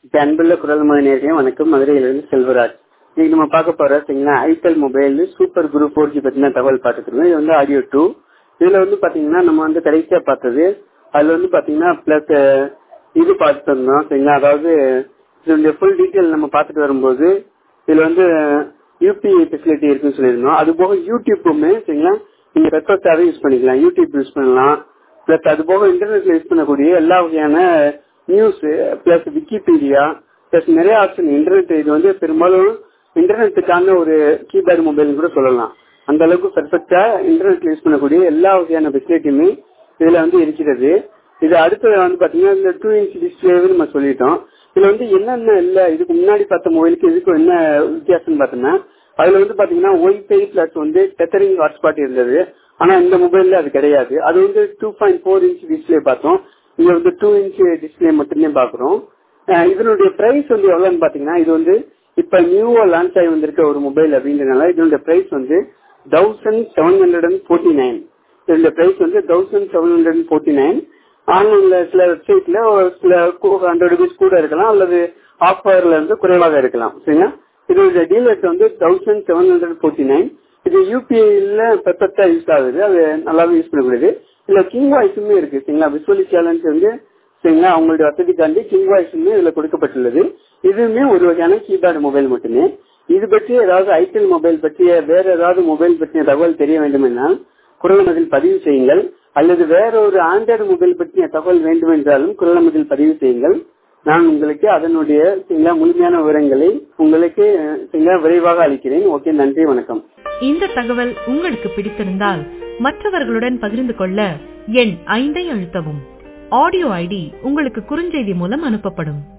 இப்ப அன்புள்ள குரல் மொழி வணக்கம் மதுரையிலிருந்து செல்வராஜ் இன்னைக்கு நம்ம பார்க்க போற சரிங்களா itel mobile super group four G பத்தின தகவல் பார்த்துட்டு இருக்கோம் இது வந்து ஆடியோ டூ இதுல வந்து பாத்தீங்கன்னா நம்ம வந்து கடைசியா பார்த்தது அதுல வந்து பாத்தீங்கன்னா பிளஸ் இது பார்த்துட்டு இருந்தோம் சரிங்களா அதாவது இதனுடைய ஃபுல் டீட்டெயில் நம்ம பார்த்துட்டு வரும்போது இதுல வந்து யூபிஐ ஃபெசிலிட்டி இருக்குன்னு சொல்லியிருந்தோம் அது போக யூடியூப்புமே சரிங்களா நீங்க பெர்ஃபெக்டாவே யூஸ் பண்ணிக்கலாம் யூடியூப் யூஸ் பண்ணலாம் பிளஸ் அது போக இன்டர்நெட்ல யூஸ் பண்ணக்கூடிய எல்லா வகையான நியூஸ் பிளஸ் விக்கிபீடியா பிளஸ் நிறைய ஆப்ஷன் இன்டர்நெட் இது வந்து பெரும்பாலும் இன்டர்நெட்டுக்கான ஒரு கீபேட் மொபைல் கூட சொல்லலாம் அந்த அளவுக்கு பெர்ஃபெக்டா இன்டர்நெட்ல யூஸ் பண்ணக்கூடிய எல்லா வகையான ஃபெசிலிட்டியுமே இதுல வந்து இருக்கிறது இது அடுத்தது வந்து பாத்தீங்கன்னா இந்த டூ இன்ச் டிஸ்பிளேன்னு நம்ம சொல்லிட்டோம் இதுல வந்து என்னென்ன இல்ல இதுக்கு முன்னாடி பார்த்த மொபைலுக்கு இதுக்கு என்ன வித்தியாசம்னு பார்த்தோம்னா அதுல வந்து பாத்தீங்கன்னா ஒய்ஃபை பிளஸ் வந்து டெத்தரிங் ஹாட்ஸ்பாட் இருந்தது ஆனா இந்த மொபைல்ல அது கிடையாது அது வந்து two point four inch display பார்த்தோம் இங்க வந்து டூ இன்ச் டிஸ்பிளே மட்டுமே பாக்குறோம் இதனுடைய பிரைஸ் வந்து எவ்வளவுன்னு பாத்தீங்கன்னா இது வந்து இப்ப நியூவா லான்ச் ஆகி வந்திருக்க ஒரு மொபைல் அப்படின்றதுனால இதனுடைய பிரைஸ் வந்து thousand seven hundred and forty nine இதனுடைய பிரைஸ் வந்து thousand seven hundred and forty nine ஆன்லைன்ல சில வெப்சைட்ல சில ஹண்ட்ரட் ருபீஸ் கூட இருக்கலாம் அல்லது ஆஃபர்ல இருந்து குறைவாக இருக்கலாம் சரிங்களா இதோட டீலர்ஸ் வந்து thousand seven hundred forty nine இது யூபிஐல பெர்ஃபெக்டா யூஸ் ஆகுது அது நல்லாவே யூஸ் பண்ணக்கூடியது இதுல கிங் வாய்ஸுமே இருக்கு சரிங்களா விசுவலி சேலஞ்ச் வந்து சரிங்களா அவங்களுடைய வசதிக்காண்டி கிங் வாய்ஸுமே இதுல கொடுக்கப்பட்டுள்ளது இதுவுமே ஒரு வகையான கீபேட் மொபைல் மட்டுமே இது பற்றி ஏதாவது ஐடெல் மொபைல் பற்றிய வேற ஏதாவது மொபைல் பற்றிய தகவல் தெரிய வேண்டும் என்றால் குரல் பதிவு செய்யுங்கள் அல்லது வேற ஒரு ஆண்ட்ராய்டு மொபைல் பற்றிய தகவல் வேண்டும் என்றாலும் குரல் பதிவு செய்யுங்கள் நான் உங்களுக்கு அதனுடைய சில முழுமையான விவரங்களை உங்களுக்கு சில விரைவாக அளிக்கிறேன் ஓகே நன்றி வணக்கம் இந்த தகவல் உங்களுக்கு பிடித்திருந்தால் மற்றவர்களுடன் பகிர்ந்து கொள்ள எண் ஐந்தை அழுத்தவும் ஆடியோ ஐடி உங்களுக்கு குறுஞ்செய்தி மூலம் அனுப்பப்படும்